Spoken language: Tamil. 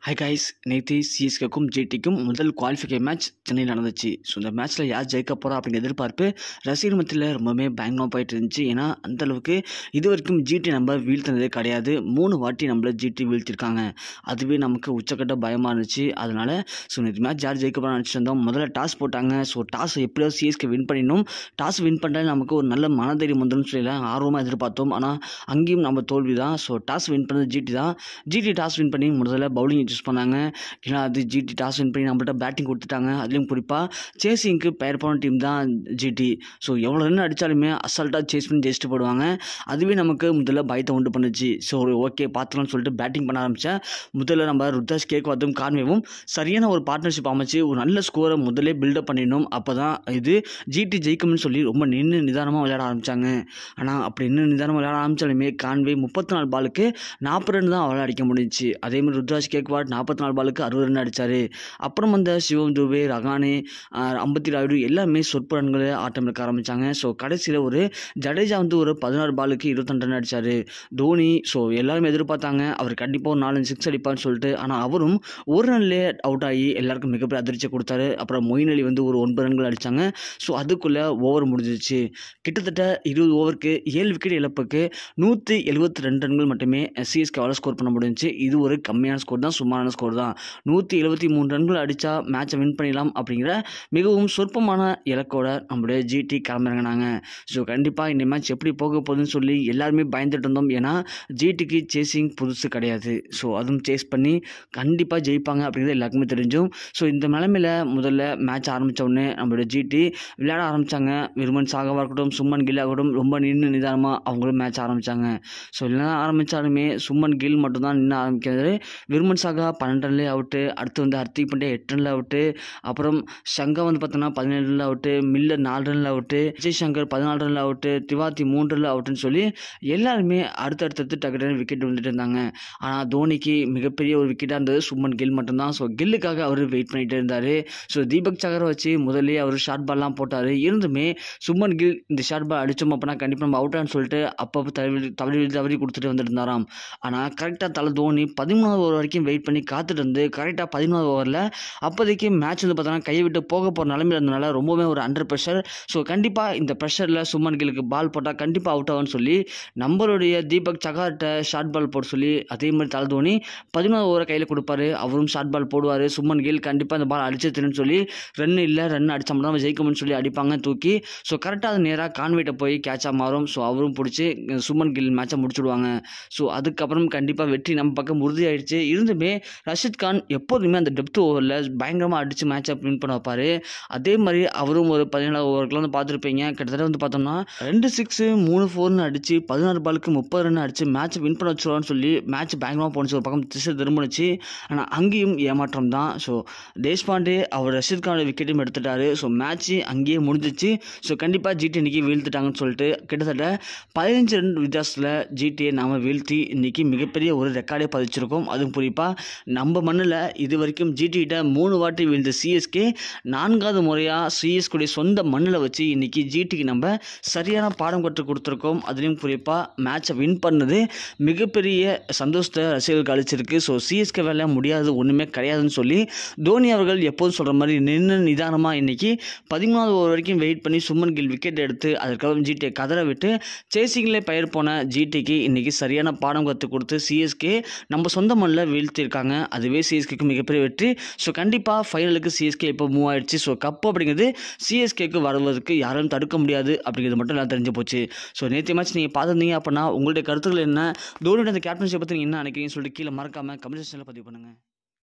ஹை கைஸ் நேற்று சிஎஸ்கேக்கும் ஜிடிக்கும் முதல் குவாலிஃபிகே மேட்ச் சென்னையில் நடந்துச்சு ஸோ இந்த மேட்ச்சில் யார் ஜெயிக்க போகிறா அப்படிங்கிற எதிர்பார்ப்பு ரசிகர் மத்தியில் ரொம்பவுமே பயங்கரமாக போயிட்டு இருந்துச்சு ஏன்னா அந்த அளவுக்கு இது வரைக்கும் ஜிடி நம்ம வீழ்த்தினதே கிடையாது மூணு வாட்டி நம்மள ஜிடி வீழ்த்திருக்காங்க அதுவே நமக்கு உச்சக்கட்ட பயமாக இருந்துச்சு அதனால் ஸோ நேற்று மேட்ச் யார் ஜெயிக்க போகிறான்னு நினச்சிட்டு இருந்தோம் முதல்ல டாஸ் போட்டாங்க ஸோ டாஸ் எப்படியோ சிஎஸ்கே வின் பண்ணிடணும் டாஸ் வின் பண்ணாலே நமக்கு ஒரு நல்ல மனதைரியம் வந்துடும் சொல்லி ஆர்வமாக எதிர்பார்த்தோம் ஆனால் அங்கேயும் நம்ம தோல்வி தான் ஸோ டாஸ் வின் பண்ணது ஜிடி தான் ஜிடி டாஸ் வின் பண்ணி முதல்ல பவுலிங் சூஸ் பண்ணாங்க ஏன்னா அது ஜிடி டாஸ் வின் பண்ணி நம்மள்ட்ட பேட்டிங் கொடுத்துட்டாங்க அதுலேயும் குறிப்பாக சேசிங்க்கு பெயர் போன டீம் தான் ஜிடி ஸோ எவ்வளோ ரன் அடித்தாலுமே அசால்ட்டாக சேஸ் பண்ணி ஜெயிச்சுட்டு போடுவாங்க அதுவே நமக்கு முதல்ல பயத்தை உண்டு பண்ணுச்சு ஸோ ஒரு ஓகே பார்த்துலாம்னு சொல்லிட்டு பேட்டிங் பண்ண ஆரம்பித்தேன் முதல்ல நம்ம ருத்ராஜ் கேக்வாத்தும் கான்வேவும் சரியான ஒரு பார்ட்னர்ஷிப் அமைச்சு ஒரு நல்ல ஸ்கோரை முதல்ல பில்டப் பண்ணிடணும் அப்போ தான் இது ஜிடி ஜெயிக்கும்னு சொல்லி ரொம்ப நின்று நிதானமாக விளையாட ஆரம்பித்தாங்க ஆனால் அப்படி நின்று நிதானமாக விளையாட ஆரம்பித்தாலுமே கான்வே முப்பத்தி நாலு பாலுக்கு நாற்பது ரன் தான் அவளால் அடிக்க முடிஞ்சுச்சு அதே மாதிரி ருத்ராஜ் கேக்வாட் நாற்பத்தி நாலு பாலுக்கு அறுபது ரன் அடித்தார் அப்புறம் வந்த சிவம் துபே ரகானே அம்பத்தி ராயுடு எல்லாமே சொற்ப ரன்களை ஆட்டம் எடுக்க ஆரம்பித்தாங்க ஸோ கடைசியில் ஒரு ஜடேஜா வந்து ஒரு பதினாறு பாலுக்கு இருபத்தெண்டு ரன் அடித்தார் தோனி ஸோ எல்லாருமே எதிர்பார்த்தாங்க அவர் கண்டிப்பாக ஒரு நாலஞ்சு சிக்ஸ் அடிப்பார்னு சொல்லிட்டு ஆனால் அவரும் ஒரு ரன்லேயே அவுட் ஆகி எல்லாருக்கும் மிகப்பெரிய அதிர்ச்சியை கொடுத்தாரு அப்புறம் மொயின் அலி வந்து ஒரு ஒன்பது ரன்கள் அடித்தாங்க ஸோ அதுக்குள்ளே ஓவர் முடிஞ்சிச்சு கிட்டத்தட்ட இருபது ஓவருக்கு ஏழு விக்கெட் இழப்புக்கு நூற்றி எழுபத்தி ரெண்டு ரன்கள் மட்டுமே சிஎஸ்கேவால் ஸ்கோர் பண்ண முடிஞ்சுச்சு இது ஒரு கம்மியான ஸ்கோர் தான் சுமாரான ஸ்கோர் தான் நூற்றி எழுபத்தி மூணு ரன்கள் அடித்தா மேட்சை வின் பண்ணிடலாம் அப்படிங்கிற மிகவும் சொற்பமான இலக்கோட நம்மளுடைய ஜிடி கிளம்பிறங்கினாங்க ஸோ கண்டிப்பாக இந்த மேட்ச் எப்படி போக போகுதுன்னு சொல்லி எல்லாருமே பயந்துட்டு இருந்தோம் ஏன்னா ஜிடிக்கு சேசிங் புதுசு கிடையாது ஸோ அதுவும் சேஸ் பண்ணி கண்டிப்பாக ஜெயிப்பாங்க அப்படிங்கிறது எல்லாருக்குமே தெரிஞ்சும் ஸோ இந்த நிலமையில் முதல்ல மேட்ச் ஆரம்பித்த உடனே நம்மளோட ஜிடி விளையாட ஆரம்பித்தாங்க விருமன் சாகவாக இருக்கட்டும் சும்மன் கில் ஆகட்டும் ரொம்ப நின்று நிதானமாக அவங்களும் மேட்ச் ஆரம்பித்தாங்க ஸோ எல்லாம் ஆரம்பித்தாலுமே சும்மன் கில் மட்டும்தான் நின்று ஆரம்பிக்கிறது விருமன் சாகா பன்னெண்டு ரன்லேயே அவுட்டு அடுத்து வந்து ஹர்திக் பாண்டியா எட்டு ரனில் அவுட்டு அப்புறம் சங்கா வந்து பார்த்தோன்னா பதினேழு ரனில் அவுட்டு மில்லர் நாலு ரனில் அவுட்டு விஜய் சங்கர் பதினாலு ரனில் அவுட்டு திவாத்தி மூன்று ரனில் அவுட்டுன்னு சொல்லி எல்லாருமே அடுத்தடுத்தடுத்து டக்கு டக்கு விக்கெட் வந்துட்டு இருந்தாங்க ஆனால் தோனிக்கு மிகப்பெரிய ஒரு விக்கெட்டாக இருந்தது சும்மன் கில் மட்டும்தான் ஸோ கில்லுக்காக அவர் வெயிட் பண்ணிகிட்டே இருந்தார் ஸோ தீபக் சகரை வச்சு முதல்லே அவர் ஷார்ட் பால்லாம் போட்டார் இருந்துமே சும்மன் கில் இந்த ஷார்ட் பால் அடித்தோம் அப்படின்னா கண்டிப்பாக நம்ம அவுட்டான்னு சொல்லிட்டு அப்பப்போ தவறி தவறி தவறி கொடுத்துட்டு வந்துட்டு இருந்தாராம் ஆனால் கரெக்டாக தலை தோனி பதிமூணாவது ஓவர் வரைக்கும் வெயிட் பண்ணி காத்துட்டு இருந்து கரெக்டாக பதிமூணாவது ஓவரில் அப்போதைக்கு மேட்ச் வந்து பார்த்தோன்னா கையை விட்டு போக போகிற நிலமையில் இருந்தனால ரொம்பவே ஒரு அண்டர் ப்ரெஷர் ஸோ கண்டிப்பாக இந்த ப்ரெஷரில் சும்மன் கிலுக்கு பால் போட்டால் கண்டிப்பாக அவுட் ஆகும்னு சொல்லி நம்மளுடைய தீபக் சகார்ட்ட ஷார்ட் பால் போட சொல்லி அதே மாதிரி தலை தோனி பதிமூணாவது ஓவரை கையில் கொடுப்பாரு அவரும் ஷார்ட் பால் போடுவார் சும்மன் கில் கண்டிப்பாக இந்த பால் அடிச்சு திருன்னு சொல்லி ரன் இல்லை ரன் அடிச்சா மட்டும் தான் ஜெயிக்கும்னு சொல்லி அடிப்பாங்க தூக்கி ஸோ கரெக்டாக அது நேராக கான்வேட்டை போய் கேட்சாக மாறும் ஸோ அவரும் பிடிச்சி சுமன் கில் மேட்சை முடிச்சுடுவாங்க ஸோ அதுக்கப்புறம் கண்டிப்பாக வெற்றி நம்ம பக்கம் உறுதியாயிடுச்சு இருந்துமே ரஷித் கான் எப்போதுமே அந்த டெப்த் ஓவரில் பயங்கரமாக அடித்து மேட்சை வின் பண்ண வைப்பார் அதே மாதிரி அவரும் ஒரு பதினேழாவது ஓவருக்குலாம் வந்து பார்த்துருப்பீங்க கிட்டத்தட்ட வந்து பார்த்தோம்னா ரெண்டு சிக்ஸு மூணு ஃபோர்னு அடித்து பதினாறு பாலுக்கு முப்பது ரன் அடித்து மேட்ச் வின் பண்ண வச்சுருவான்னு சொல்லி மேட்ச் பயங்கரமாக போணுச்சு ஒரு பக்கம் திசை திரும்பினுச்சு ஆனால் அங்கேயும் ஏமாற்றம் தான் ஸோ தேஷ்பாண்டே அவர் ரஷித் கானோட விக்கெட்டும் எடுத்துட்டாரு ஸோ மேட்ச்சு அங்கேயே முடிஞ்சிச்சு ஸோ கண்டிப்பாக ஜிடி இன்னைக்கு வீழ்த்துட்டாங்கன்னு சொல்லிட்டு கிட்டத்தட்ட பதினஞ்சு ரன் வித்தியாசத்தில் ஜிடியை நாம் வீழ்த்தி இன்னைக்கு மிகப்பெரிய ஒரு ரெக்கார்டே பதிச்சிருக்கோம் அதுவும் குறிப்பாக நம்ம மண்ணில் இது வரைக்கும் ஜிடிகிட்ட மூணு வாட்டி வீழ்ந்த சிஎஸ்கே நான்காவது முறையாக சிஎஸ்குடைய சொந்த மண்ணில் வச்சு இன்னைக்கு ஜிடிக்கு நம்ம சரியான பாடம் கற்றுக் கொடுத்துருக்கோம் அதுலேயும் குறிப்பாக மேட்சை வின் பண்ணது மிகப்பெரிய சந்தோஷத்தை ரசிகர்களுக்கு அளிச்சிருக்கு ஸோ சிஎஸ்கே வேலை முடியாது ஒன்றுமே கிடையாதுன்னு சொல்லி தோனி அவர்கள் எப்போதும் சொல்கிற மாதிரி நின்று நிதானமாக இன்னைக்கு பதிமூணாவது ஓவர் வரைக்கும் வெயிட் பண்ணி சுமன் கில் விக்கெட் எடுத்து அதுக்கப்புறம் ஜிடியை கதற விட்டு சேசிங்கில் பெயர் போன ஜிடிக்கு இன்னைக்கு சரியான பாடம் கற்றுக் கொடுத்து சிஎஸ்கே நம்ம சொந்த மண்ணில் வீழ்த்தியிருக்காங்க அதுவே சிஎஸ்கேக்கு மிகப்பெரிய வெற்றி ஸோ கண்டிப்பாக ஃபைனலுக்கு சிஎஸ்கே இப்போ மூவ் ஆயிடுச்சு ஸோ கப் அப்படிங்கிறது சிஎஸ்கேக்கு வருவதற்கு யாரும் தடுக்க முடியாது அப்படிங்கிறது மட்டும் எல்லாம் தெரிஞ்சு போச்சு ஸோ நேற்று மேட்ச் நீங்கள் பார்த்துருந்தீங்க அப்படின்னா உங்களுடைய கருத்துக்கள் என்ன தோனியோட அந்த கேப்டன்ஷிப் பற்றி நீங்கள் என்ன நினைக்கிறீங்கன்னு சொல்லிட்டு கீழே மறக்காமல் கமெண்ட் செக்ஷனில் பதிவு பண்ணுங்கள்